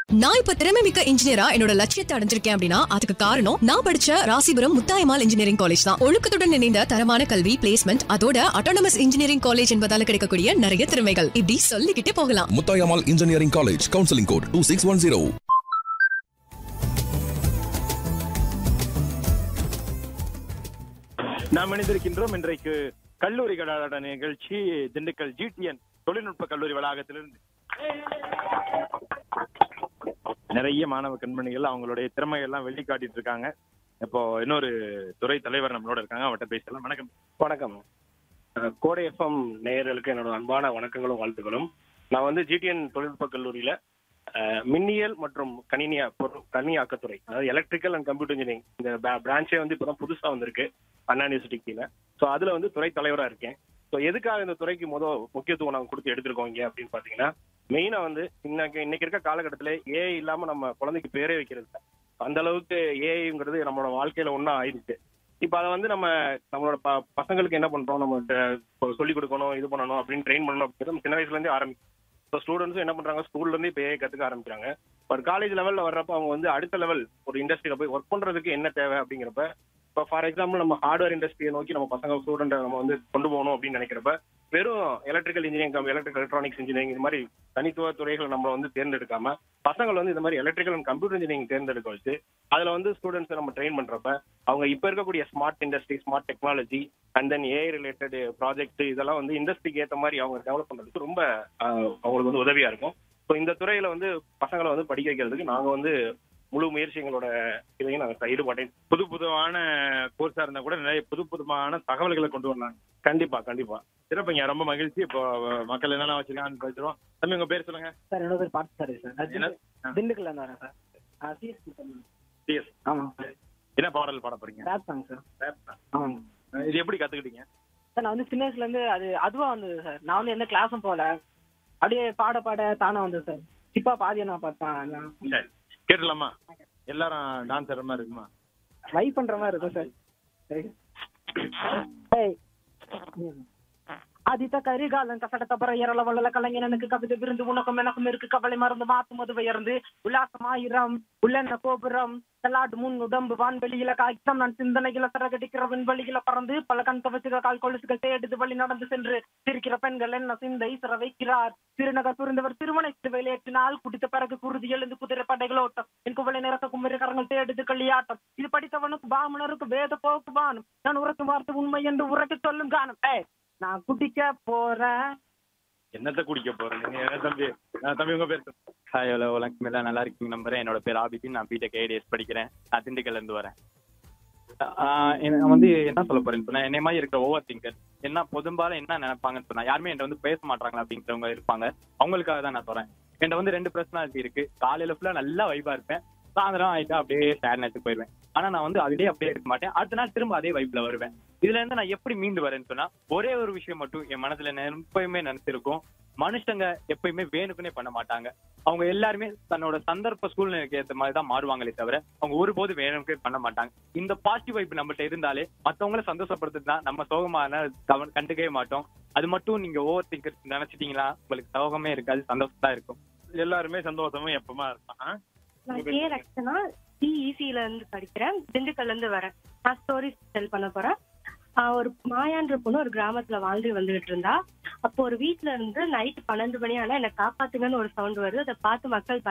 நான் இப்ப திறமை மிக்க இன்ஜினியரா என்னோட லட்சியத்தை அடைஞ்சிருக்கேன் அப்படின்னா அதுக்கு காரணம் நான் படிச்ச ராசிபுரம் முத்தாயமால் இன்ஜினியரிங் காலேஜ் தான் ஒழுக்கத்துடன் இணைந்த தரமான கல்வி பிளேஸ்மெண்ட் அதோட அட்டானமஸ் இன்ஜினியரிங் காலேஜ் என்பதால கிடைக்கக்கூடிய நிறைய திறமைகள் இப்படி சொல்லிக்கிட்டே போகலாம் Muthayammal engineering college counselling code two six one zero நாம் இணைந்திருக்கின்றோம் இன்றைக்கு கல்லூரி கடாட நிகழ்ச்சி திண்டுக்கல் ஜிடிஎன் தொழில்நுட்ப கல்லூரி வளாகத்திலிருந்து நிறைய மாணவ கண்மணிகள் அவங்களுடைய திறமைகள் எல்லாம் வெளிக்காட்டிட்டு இருக்காங்க இப்போ இன்னொரு துறை தலைவர் நம்மளோட இருக்காங்க அவர்கிட்ட பேசலாம் வணக்கம் வணக்கம் அஹ் கோடை எஃப்எம் நேயர்களுக்கு என்னோட அன்பான வணக்கங்களும் வாழ்த்துக்களும் நான் வந்து ஜிடிஎன் தொழில்நுட்ப கல்லூரியில அஹ், மின்னியல் மற்றும் கணினியா பொரு- கணினியாக்கத்துறை அதாவது எலக்ட்ரிக்கல் அண்ட் கம்ப்யூட்டர் இன்ஜினியரிங் இந்த பிரான்ச்சே வந்து இப்பதான் புதுசா வந்திருக்கு அண்ணா யூனிவர்சிட்டி கீழே ஸோ அதுல வந்து துறை தலைவரா இருக்கேன் ஸோ எதுக்காக இந்த துறைக்கு முதல் முக்கியத்துவம் நாங்கள் கொடுத்து எடுத்திருக்கோம் இங்க அப்படின்னு பாத்தீங்கன்னா மெயினா வந்து இன்னைக்கு இன்னைக்கு இருக்க காலகட்டத்தில் ஏஐ இல்லாம நம்ம குழந்தைக்கு பேரே வைக்கிறது இல்ல. அந்த அளவுக்கு ஏஐங்கிறது நம்மளோட வாழ்க்கையில ஒன்றா ஆயிடுச்சு இப்போ அதை வந்து நம்ம நம்மளோட ப பசங்களுக்கு என்ன பண்றோம் நம்ம சொல்லிக் கொடுக்கணும் இது பண்ணணும் அப்படின்னு ட்ரெயின் பண்ணணும் அப்படிங்கிறது நம்ம சின்ன வயசுல இருந்தே ஆரம்பிக்கும் ஸோ ஸ்டூடெண்ட்ஸும் என்ன பண்றாங்க ஸ்கூல்ல இருந்தே இப்போ ஏஐ கத்துக்க ஆரம்பிக்கிறாங்க ஒரு காலேஜ் லெவல்ல வர்றப்ப அவங்க வந்து அடுத்த லெவல் ஒரு இண்டஸ்ட்ரியில போய் ஒர்க் பண்றதுக்கு என்ன தேவை அப்படிங்கிறப்ப இப்போ ஃபார் எக்ஸாம்பிள் நம்ம ஹார்ட்வேர் இண்டஸ்ட்ரியை நோக்கி நம்ம பசங்க ஸ்டூடெண்ட் நம்ம வந்து கொண்டு போகணும் அப்படின்னு நினைக்கிறப்ப வெறும் electrical engineering electrical electronics engineering இது மாதிரி தனித்துவ துறைகளை நம்ம வந்து தேர்ந்தெடுக்காம பசங்கள் வந்து இந்த மாதிரி எலக்ட்ரிக்கல் அண்ட் கம்ப்யூட்டர் இன்ஜினியரிங் தேர்ந்தெடுக்க வச்சு அதுல வந்து ஸ்டூடெண்ட்ஸை நம்ம ட்ரெயின் பண்றப்ப அவங்க இப்ப இருக்கக்கூடிய smart industry smart technology and then AI related project இதெல்லாம் வந்து இண்டஸ்ட்ரிக்கு ஏற்ற மாதிரி அவங்க டெவலப் பண்றதுக்கு ரொம்ப ஆஹ், அவங்களுக்கு வந்து உதவியா இருக்கும் ஸோ இந்த துறையில வந்து பசங்களை வந்து படிக்க வைக்கிறதுக்கு நாங்க வந்து முழு முயற்சி எங்களோட இதையும் நாங்கள் ஈடுபாட்டேன் புது புதுவான கோர்ஸா இருந்தா கூட நிறைய புது புதுமான தகவல்களை கொண்டு வரலாம் கண்டிப்பா கண்டிப்பா சிறப்புங்க ரொம்ப மகிழ்ச்சி இப்போ மக்கள் என்னென்ன வச்சிருக்காங்கன்னு பேசுறோம் தம்பி உங்க பேர் சொல்லுங்க சார் என்னோட பேர் பார்த்து சார் சார் நான் என்ன? திண்டு- திண்டுக்கல்ல இருந்து வரேன் சார் சிஎஸ்சி சிஎஸ் ஆமாம் சார் என்ன பாடல் பாட போறீங்க ரேப் சாங் சார் ஆமாங்க இது எப்படி கத்துக்கிட்டீங்க சார் நான் வந்து சின்ன வயசுல இருந்து அது அதுவா வந்தது சார் நான் வந்து எந்த கிளாஸும் போகல அப்படியே பாட பாட தானா வந்தது சார் சிப்பா பாதியை நான் பார்த்தேன் நான் சரி கேட்டுலாமா எல்லாரும் டான்ஸ் மாதிரி இருக்குமா ட்ரை பண்ற மாதிரி இருக்கும் சார் ஏய். ம். ஆதித்த கரிகாலன் கசடத்த பர இரல வள்ளல கலைஞன் எனக்கு கவிதை விருந்து உனக்கும் எனக்கும் இருக்கு கவலை மறந்து மாத்து மது உயர்ந்து உல்லாசமாயிரம் உள்ளென்ன கோபுரம் தலாடு முன் உடம்பு வான்வெளியில காய்ச்சம் நான் சிந்தனையில சிறகடிக்கிற விண்வெளியில பறந்து பல கண் கவச்சுகள் கால் கொலுசுகள் தேடுது வழி நடந்து சென்று சிரிக்கிற பெண்கள் என்ன சிந்தை சிற வைக்கிறார் திருநகர் புரிந்தவர் திருமணை வெளியேற்றினால் குடித்த பிறகு குருதி எழுந்து குதிரை படைகள் ஓட்டம் என் குவளை நிறத்த குமரி கரங்கள் தேடுது களியாட்டம் இது படித்தவனுக்கு பாமணருக்கு வேத போக்கு பானம் நான் உரைக்கும் வார்த்தை உண்மை என்று உரைக்க சொல்லும் கானம் ஏய் நான் குடிக்க போறேன் என்னத்த குடிக்க போறீங்க என்ன தம்பி ஆ, தம்பி உங்க பேர் சொல்லுங்க. ஹாய் ஹலோ வணக்கம் எல்லாம் நல்லா இருக்கீங்க நம்புறேன் என்னோட பேர் ஆபிதின் நான் பிடெக் ஐடிஎஸ் படிக்கிறேன் நான் திண்டுக்கல்ல இருந்து வரேன் ஆஹ் என்ன- நான் வந்து என்ன சொல்ல போறேன்னு சொன்னா என்னை மாதிரி இருக்கிற ஓவர் திங்கர் என்ன பொதும்பாலும் என்ன நினைப்பாங்கன்னு சொன்னா யாருமே என்கிட்ட வந்து பேச மாட்டாங்களா அப்படிங்கிறவங்க இருப்பாங்க அவங்களுக்காக தான் நான் சொல்றேன் என்கிட்ட வந்து ரெண்டு பர்சனாலிட்டி இருக்கு காலையில ஃபுல்லா நல்லா வைபா இருப்பேன் சாயந்தரம் ஆயிட்டா அப்படியே சேட்னஸ் போயிடுவேன் ஆனா நான் வந்து அதிலே அப்படியே இருக்க மாட்டேன் அடுத்த நாள் திரும்ப அதே வைப்ல வருவேன் இதுல இருந்து நான் எப்படி மீண்டு வரேன்னு சொன்னா ஒரே ஒரு விஷயம் மட்டும் என் மனசுல நான் எப்பயுமே நினைச்சிருக்கும் மனுஷங்க எப்பயுமே வேணுக்குனே பண்ண மாட்டாங்க அவங்க எல்லாருமே தன்னோட சந்தர்ப்ப சூழ்நிலைக்கு ஏற்ற மாதிரி தான் மாறுவாங்களே தவிர அவங்க ஒருபோது வேணுக்கே பண்ண மாட்டாங்க இந்த பாசிட்டிவ் வைப் நம்மள்ட்ட இருந்தாலே மத்தவங்கள சந்தோஷப்படுத்துறது தான் நம்ம சோகமான கவன கண்டுக்கவே மாட்டோம் அது மட்டும் நீங்க ஓவர் திங்கர் நினைச்சிட்டீங்களா உங்களுக்கு சோகமே இருக்காது சந்தோஷம் தான் இருக்கும் எல்லாருமே சந்தோஷமும் எப்பமா இருப்பான் நான் கே ரக்ஷனா சிஇசில இருந்து படிக்கிறேன் திண்டுக்கல்ல இருந்து வரேன் நான் ஸ்டோரிஸ் டெல் பண்ண போறேன் ஆஹ் ஒரு மாயான்ற பொண்ணு ஒரு கிராமத்துல வாழ்ந்து வந்துகிட்டு இருந்தா அப்போ ஒரு வீட்ல இருந்து நைட் பன்னெண்டு மணி ஆனா என்ன காப்பாத்துங்கன்னு ஒரு சவுண்ட் வருது அதை பார்த்து மக்கள்